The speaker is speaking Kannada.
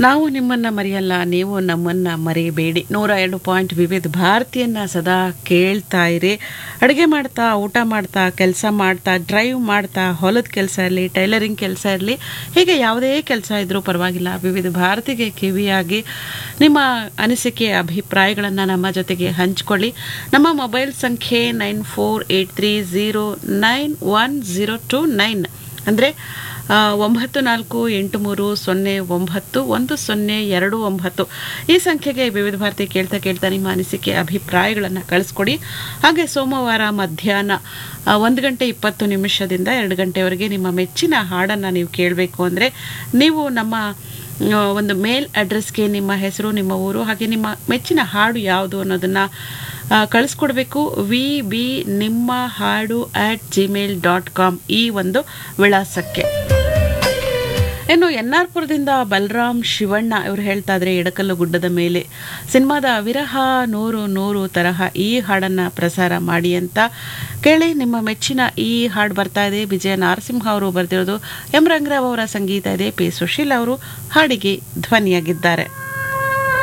ನಾವು ನಿಮ್ಮನ್ನ ಮರೆಯಲ್ಲ ನೀವು ನಮ್ಮನ್ನ ಮರೆಯಬೇಡಿ ನೂರ ಎರಡು ಪಾಯಿಂಟ್ ವಿವಿಧ ಭಾರತಿಯನ್ನ ಸದಾ ಕೇಳ್ತಾ ಇರಿ ಅಡುಗೆ ಮಾಡ್ತಾ ಊಟ ಮಾಡ್ತಾ ಕೆಲಸ ಮಾಡ್ತಾ ಡ್ರೈವ್ ಮಾಡ್ತಾ ಹೊಲದ ಕೆಲಸ ಇರಲಿ ಟೈಲರಿಂಗ್ ಕೆಲಸ ಇರಲಿ ಹೀಗೆ ಯಾವುದೇ ಕೆಲಸ ಇದ್ರೂ ಪರವಾಗಿಲ್ಲ ವಿವಿಧ ಭಾರತಿಗೆ ಕಿವಿಯಾಗಿ ನಿಮ್ಮ ಅನಿಸಿಕೆ ಅಭಿಪ್ರಾಯಗಳನ್ನು ನಮ್ಮ ಜೊತೆಗೆ ಹಂಚಿಕೊಳ್ಳಿ ನಮ್ಮ ಮೊಬೈಲ್ ಸಂಖ್ಯೆ nine four eight three zero nine one zero two nine ಅಂದರೆ ಆ, ಒಂಬತ್ತು ನಾಲ್ಕು ಎಂಟು ಮೂರು ಸೊನ್ನೆ ಒಂಬತ್ತು ಒಂದು ಸೊನ್ನೆ ಎರಡು ಒಂಬತ್ತು ಈ ಸಂಖ್ಯೆಗೆ ವಿವಿಧ ಭಾರತಿ ಕೇಳ್ತಾ ಕೇಳ್ತಾ ನಿಮ್ಮ ಅನಿಸಿಕೆ ಅಭಿಪ್ರಾಯಗಳನ್ನು ಕಳಿಸ್ಕೊಡಿ ಹಾಗೆ ಸೋಮವಾರ ಮಧ್ಯಾಹ್ನ ಆ, ಒಂದು ಗಂಟೆ ಇಪ್ಪತ್ತು ನಿಮಿಷದಿಂದ ಎರಡು ಗಂಟೆವರೆಗೆ ನಿಮ್ಮ ಮೆಚ್ಚಿನ ಹಾಡನ್ನು ನೀವು ಕೇಳಬೇಕು ಅಂದರೆ ನೀವು ನಮ್ಮ ಆ, ಒಂದು ಮೇಲ್ ಅಡ್ರೆಸ್ಗೆ ನಿಮ್ಮ ಹೆಸರು ನಿಮ್ಮ ಊರು ಹಾಗೆ ನಿಮ್ಮ ಮೆಚ್ಚಿನ ಹಾಡು ಯಾವುದು ಅನ್ನೋದನ್ನು ಕಳಿಸ್ಕೊಡ್ಬೇಕು ವಿ ಬಿ ನಿಮ್ಮ ಹಾಡು ಆಟ್ ಜಿಮೇಲ್ ಡಾಟ್ ಕಾಮ್ ಈ ಒಂದು ವಿಳಾಸಕ್ಕೆ ಇನ್ನು ಎನ್ ಆರ್ ಪುರದಿಂದ ಬಲರಾಮ್ ಶಿವಣ್ಣ ಇವರು ಹೇಳ್ತಾ ಇದ್ರೆ ಎಡಕಲ್ಲು ಗುಡ್ಡದ ಮೇಲೆ ಸಿನಿಮಾದ ವಿರಹ ನೂರು ನೂರು ತರಹ ಈ ಹಾಡನ್ನ ಪ್ರಸಾರ ಮಾಡಿ ಅಂತ ಕೇಳಿ ನಿಮ್ಮ ಮೆಚ್ಚಿನ ಈ ಹಾಡು ಬರ್ತಾ ಇದೆ ವಿಜಯ ನರಸಿಂಹ ಅವರು ಬರೆದಿರೋದು ಎಂ ರಂಗರಾವ್ ಅವರ ಸಂಗೀತ ಇದೆ ಪಿ ಸುಶೀಲ್ ಅವರು ಹಾಡಿಗೆ ಧ್ವನಿಯಾಗಿದ್ದಾರೆ